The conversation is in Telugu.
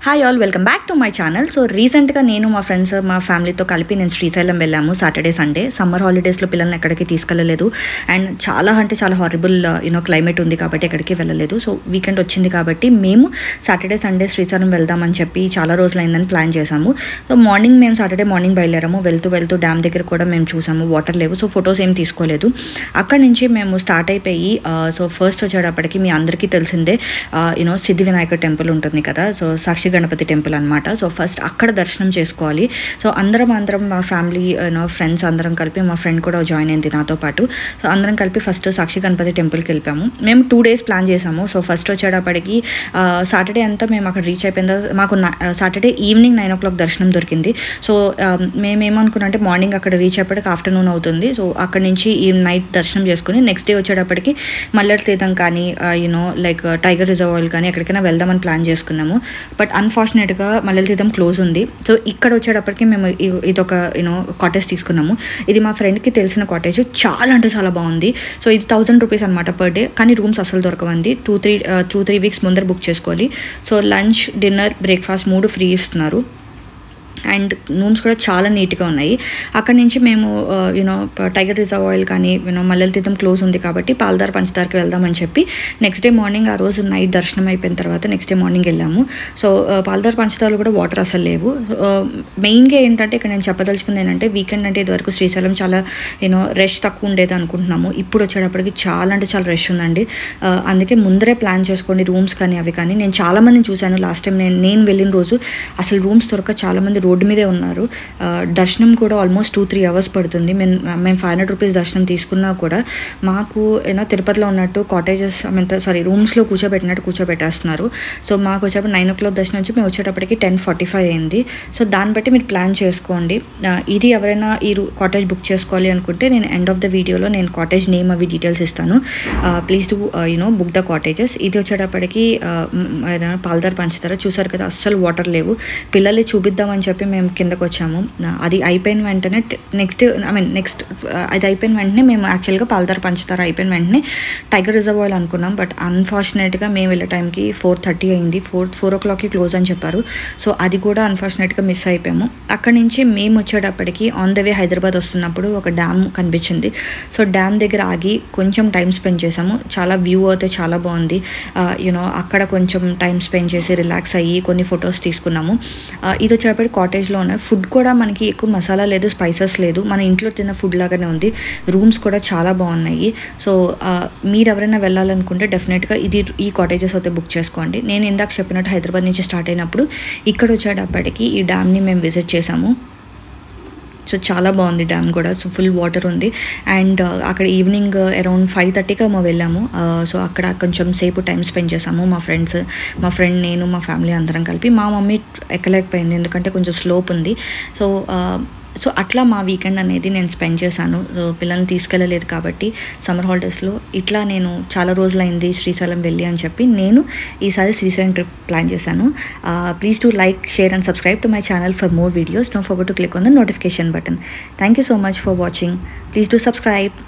hi all welcome back to my channel so రీసెంట్గా నేను మా ఫ్రెండ్స్ మా ఫ్యామిలీతో కలిపి నేను శ్రీశైలం వెళ్ళాము సాటర్డే సండే సమ్మర్ హాలిడేస్లో పిల్లల్ని ఎక్కడికి తీసుకెళ్ళలేదు అండ్ చాలా అంటే చాలా హారబుల్ యూనో క్లైమేట్ ఉంది కాబట్టి ఎక్కడికి వెళ్ళలేదు సో వీకెండ్ వచ్చింది కాబట్టి మేము సాటర్డే సండే శ్రీశైలం వెళ్దామని చెప్పి చాలా రోజులైందని ప్లాన్ చేశాము సో మార్నింగ్ మేము సాటర్డే మార్నింగ్ బయలుదేరాము వెళ్తూ వెళ్తూ డ్యామ్ దగ్గర కూడా మేము చూసాము వాటర్ లేవు సో ఫొటోస్ ఏం తీసుకోలేదు అక్కడి నుంచి మేము స్టార్ట్ అయిపోయి సో ఫస్ట్ వచ్చేటప్పటికి మీ అందరికీ తెలిసిందే యూనో సిద్ధి వినాయక టెంపుల్ ఉంటుంది కదా సో సాక్షి గణపతి టెంపుల్ అనమాట సో ఫస్ట్ అక్కడ దర్శనం చేసుకోవాలి సో అందరం అందరం మా ఫ్యామిలీ యూనో ఫ్రెండ్స్ అందరం కలిపి మా ఫ్రెండ్ కూడా జాయిన్ అయింది నాతో పాటు సో అందరం కలిపి ఫస్ట్ సాక్షి గణపతి టెంపుల్కి వెళ్ళిపోయాము మేము టూ డేస్ ప్లాన్ చేసాము సో ఫస్ట్ వచ్చేటప్పటికి సాటర్డే అంతా మేము అక్కడ రీచ్ అయిపోయిన తర్వాత మాకు Saturday evening nine o'clock దర్శనం దొరికింది సో మేము ఏమనుకున్నాం అంటే మార్నింగ్ అక్కడ రీచ్ అయ్యేప్పటికి ఆఫ్టర్నూన్ అవుతుంది సో అక్కడ నుంచి ఈ నైట్ దర్శనం చేసుకుని నెక్స్ట్ డే వచ్చేటప్పటికి మల్లెల తీర్థం కానీ యూనో లైక్ టైగర్ రిజర్వాయర్ కానీ ఎక్కడికైనా వెళ్దామని ప్లాన్ చేసుకున్నాము బట్ అన్ఫార్చునేట్గా మల్లెల తీర్థం క్లోజ్ ఉంది సో ఇక్కడ వచ్చేటప్పటికి మేము ఇ- ఇది ఒక యూనో కాటేజ్ తీసుకున్నాము ఇది మా ఫ్రెండ్కి తెలిసిన కాటేజ్ చాలా అంటే చాలా బాగుంది సో ఇది థౌజండ్ రూపీస్ అనమాట పర్ డే కానీ రూమ్స్ అసలు దొరకవండి two three two three weeks ముందర బుక్ చేసుకోవాలి సో లంచ్ డిన్నర్ బ్రేక్ఫాస్ట్ మూడు ఫ్రీ ఇస్తున్నారు అండ్ రూమ్స్ కూడా చాలా నీట్గా ఉన్నాయి అక్కడ నుంచి మేము యూనో టైగర్ రిజర్వ్ ఆయిల్ కానీ యూనో మల్లెల తీర్థం క్లోజ్ ఉంది కాబట్టి పాలదార్ పంచదార్కి వెళ్దామని చెప్పి నెక్స్ట్ డే మార్నింగ్ ఆ రోజు నైట్ దర్శనం అయిపోయిన తర్వాత నెక్స్ట్ డే మార్నింగ్ వెళ్ళాము సో పాలదార్ పంచదార్లు కూడా వాటర్ అసలు లేవు మెయిన్గా ఏంటంటే ఇక్కడ నేను చెప్పదలుచుకుంది ఏంటంటే వీకెండ్ అంటే ఇదివరకు శ్రీశైలం చాలా యూనో రష్ తక్కువ ఉండేది అనుకుంటున్నాము ఇప్పుడు వచ్చేటప్పటికి చాలా అంటే చాలా రష్ ఉందండి ఆ, అందుకే ముందరే ప్లాన్ చేసుకోండి రూమ్స్ కానీ అవి కానీ నేను చాలా మందిని చూశాను లాస్ట్ టైం నేను నేను వెళ్ళిన రోజు అసలు రూమ్స్ దొరక చాలా మంది రోడ్డు మీదే ఉన్నారు ఆ, దర్శనం కూడా ఆల్మోస్ట్ టూ త్రీ అవర్స్ పడుతుంది మేము మేము ఫైవ్ హండ్రెడ్ రూపీస్ దర్శనం తీసుకున్నా కూడా మాకు ఏదో తిరుపతిలో ఉన్నట్టు కాటేజెస్ ఐ మీన్ సారీ రూమ్స్లో కూర్చోబెట్టినట్టు కూర్చోబెట్టేస్తున్నారు సో మాకు వచ్చేటప్పుడు నైన్ ఓ క్లాక్ దర్శనం నుంచి మేము వచ్చేటప్పటికి టెన్ ఫార్టీ ఫైవ్ అయింది సో దాన్ని బట్టి మీరు ప్లాన్ చేసుకోండి ఆ, ఇది ఎవరైనా ఈ కాటేజ్ బుక్ చేసుకోవాలి అనుకుంటే నేను ఎండ్ ఆఫ్ ద వీడియోలో నేను కాటేజ్ నేమ్ అవి డీటెయిల్స్ ఇస్తాను please to you know book the cottages ఇది వచ్చేటప్పటికి ఆ, మ్, ఏదైనా పాలదార్ పంచుతారా చూసారు కదా అస్సలు వాటర్ లేవు పిల్లల్ని చూపిద్దామని చెప్పి మేము కిందకు వచ్చాము ఆ, అది అయిపోయిన వెంటనే నెక్స్ట్ ఐ మీన్ నెక్స్ట్ అది అయిపోయిన వెంటనే మేము యాక్చువల్గా పాలదార్ పంచుతారా అయిపోయిన వెంటనే టైగర్ రిజర్వ్ ఆయిల్ అనుకున్నాం బట్ అన్ఫార్చునేట్గా మేము వెళ్ళే టైంకి ఫోర్ థర్టీ అయింది ఫోర్ ఫోర్ ఓ క్లాక్కి క్లోజ్ అని చెప్పారు సో అది కూడా అన్ఫార్చునేట్గా మిస్ అయిపోయాము అక్కడి నుంచి మేము వచ్చేటప్పటికి ఆన్ ద వే హైదరాబాద్ వస్తున్నప్పుడు ఒక డ్యామ్ కనిపించింది సో డ్యామ్ దగ్గర ఆగి కొంచెం టైం స్పెండ్ చేసాము చాలా వ్యూ అయితే చాలా బాగుంది యూనో అక్కడ కొంచెం టైం స్పెండ్ చేసి రిలాక్స్ అయ్యి కొన్ని ఫొటోస్ తీసుకున్నాము ఆ, ఇది వచ్చేటప్పటికి కాటేజ్లో ఉన్నాయి ఫుడ్ కూడా మనకి ఎక్కువ మసాలా లేదు స్పైసెస్ లేదు మన ఇంట్లో తిన్న ఫుడ్ లాగానే ఉంది రూమ్స్ కూడా చాలా బాగున్నాయి సో ఆ, మీరు ఎవరైనా వెళ్ళాలనుకుంటే డెఫినెట్గా ఇది ఈ కాటేజెస్ అయితే బుక్ చేసుకోండి నేను ఇందాక చెప్పినట్టు హైదరాబాద్ నుంచి స్టార్ట్ అయినప్పుడు ఇక్కడ వచ్చేటప్పటికి ఈ డ్యామ్ని మేము విజిట్ చేసాము సో చాలా బాగుంది డ్యామ్ కూడా సో ఫుల్ వాటర్ ఉంది అండ్ అక్కడ ఈవినింగ్ అరౌండ్ ఫైవ్ థర్టీకి మేము వెళ్ళాము సో అక్కడ కొంచెం సేపు టైం స్పెండ్ చేసాము మా ఫ్రెండ్స్ మా ఫ్రెండ్ నేను మా ఫ్యామిలీ అందరం కలిపి మా మమ్మీ ఎక్కలేకపోయింది ఎందుకంటే కొంచెం స్లోప్ ఉంది సో సో అట్లా మా వీకెండ్ అనేది నేను స్పెండ్ చేశాను సో పిల్లల్ని తీసుకెళ్ళలేదు కాబట్టి సమ్మర్ హాలిడేస్లో ఇట్లా నేను చాలా రోజులైంది శ్రీశైలం వెళ్ళి అని చెప్పి నేను ఈసారి శ్రీశైలం ట్రిప్ ప్లాన్ చేశాను please to like share and subscribe to my channel for more videos don't forget to click on the notification button thank you so much for watching please to subscribe